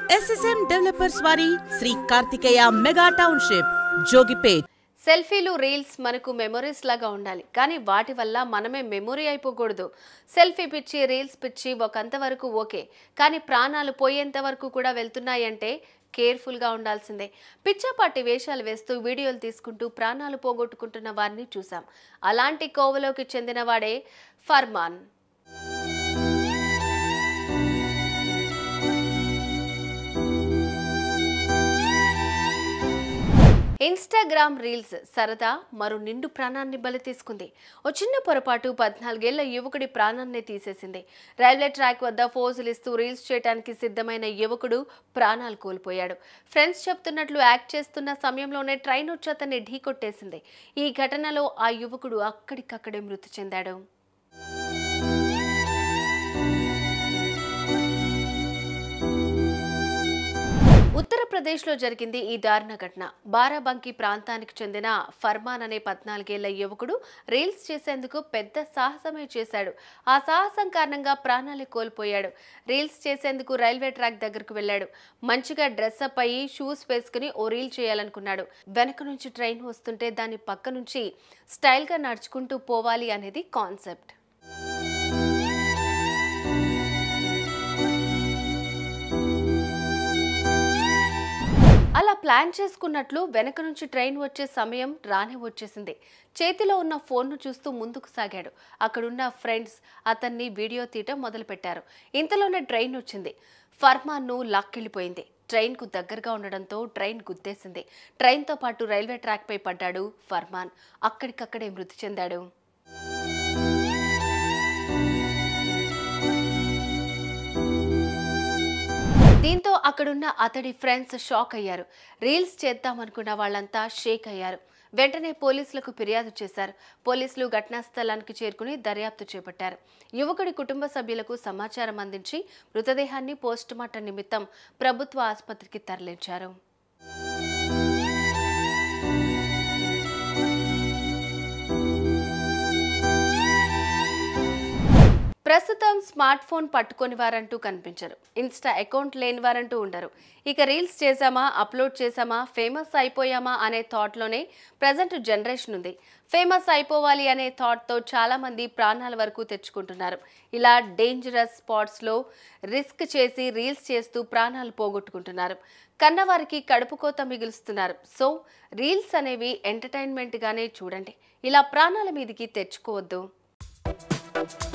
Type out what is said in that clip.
SSM developers వారి Shri Karthikeya mega township Jogipet సెల్ఫీలు reels మనకు మెమొరీస్ లాగా ఉండాలి కానీ వాటి వల్ల మనమే మెమొరీ అయిపోకూడదు సెల్ఫీ పిచ్చి రీల్స్ పిచ్చి ఒకంత వరకు ఓకే కానీ ప్రాణాలు పోయేంత వరకు కూడా వెళ్తున్నాయంటే కేర్ఫుల్గా ఉండాల్సిందే పిచ్చాపాటి వేషాలు వేస్తూ వీడియోలు తీసుకుంటూ ప్రాణాలు పోగొట్టుకుంటున్న వారిని చూసాం అలాంటి కోవలోకి చెందినవాడే ఫర్మాన్ ఇన్స్టాగ్రామ్ రీల్స్ సరదా మరో నిండు ప్రాణాన్ని బలి తీసుకుంది ఓ చిన్న పొరపాటు పద్నాలుగేళ్ల యువకుడి ప్రాణాన్ని తీసేసింది రైల్వే ట్రాక్ వద్ద ఫోజులు ఇస్తూ రీల్స్ చేయడానికి సిద్ధమైన యువకుడు ప్రాణాలు కోల్పోయాడు ఫ్రెండ్స్ చెప్తున్నట్లు యాక్ట్ చేస్తున్న సమయంలోనే ట్రైన్ వచ్చి అతన్ని ఢీకొట్టేసింది ఈ ఘటనలో ఆ యువకుడు అక్కడికక్కడే మృతి చెందాడు ఉత్తరప్రదేశ్లో జరిగింది ఈ దారుణ ఘటన బారాబంకి ప్రాంతానికి చెందిన ఫర్మాన్ అనే పద్నాలుగేళ్ల యువకుడు రీల్స్ చేసేందుకు పెద్ద సాహసమే చేశాడు ఆ సాహసం కారణంగా ప్రాణాలు కోల్పోయాడు రీల్స్ చేసేందుకు రైల్వే ట్రాక్ దగ్గరకు వెళ్ళాడు మంచిగా డ్రెస్అప్ అయ్యి షూస్ వేసుకుని ఓ రీల్ చేయాలనుకున్నాడు వెనక నుంచి ట్రైన్ వస్తుంటే దాని పక్క నుంచి స్టైల్గా నడుచుకుంటూ పోవాలి అనేది కాన్సెప్ట్ అలా ప్లాన్ చేసుకున్నట్లు వెనక నుంచి ట్రైన్ వచ్చే సమయం రానే వచ్చేసింది చేతిలో ఉన్న ఫోన్ను చూస్తూ ముందుకు సాగాడు అక్కడున్న ఫ్రెండ్స్ అతన్ని వీడియో తీయటం మొదలుపెట్టారు ఇంతలోనే ట్రైన్ వచ్చింది ఫర్మాన్ను లాక్కెళ్ళిపోయింది ట్రైన్కు దగ్గరగా ఉండడంతో ట్రైన్ గుద్దేసింది ట్రైన్తో పాటు రైల్వే ట్రాక్పై పడ్డాడు ఫర్మాన్ అక్కడికక్కడే మృతి చెందాడు దీంతో అక్కడున్న అతడి ఫ్రెండ్స్ షాక్ అయ్యారు రీల్స్ చేద్దామనుకున్న వాళ్ళంతా షేక్ అయ్యారు వెంటనే పోలీసులకు ఫిర్యాదు చేశారు పోలీసులు ఘటనా స్థలానికి చేరుకుని దర్యాప్తు చేపట్టారు యువకుడి కుటుంబ సభ్యులకు సమాచారం అందించి మృతదేహాన్ని పోస్టుమార్టం నిమిత్తం ప్రభుత్వ ఆసుపత్రికి తరలించారు ప్రస్తుతం స్మార్ట్ ఫోన్ పట్టుకొని వారంటూ కనిపించరు ఇన్స్టా అకౌంట్ లేని వారంటూ ఉండరు ఇక రీల్స్ చేసామా అప్లోడ్ చేసామా ఫేమస్ అయిపోయామా అనే థాట్లోనే ప్రజెంట్ జనరేషన్ ఉంది ఫేమస్ అయిపోవాలి అనే థాట్తో చాలామంది ప్రాణాల వరకు తెచ్చుకుంటున్నారు ఇలా డేంజరస్ స్పాట్స్లో రిస్క్ చేసి రీల్స్ చేస్తూ ప్రాణాలు పోగొట్టుకుంటున్నారు కన్నవారికి కడుపు కోత మిగులుస్తున్నారు సో రీల్స్ అనేవి ఎంటర్టైన్మెంట్గానే చూడండి ఇలా ప్రాణాల మీదికి తెచ్చుకోవద్దు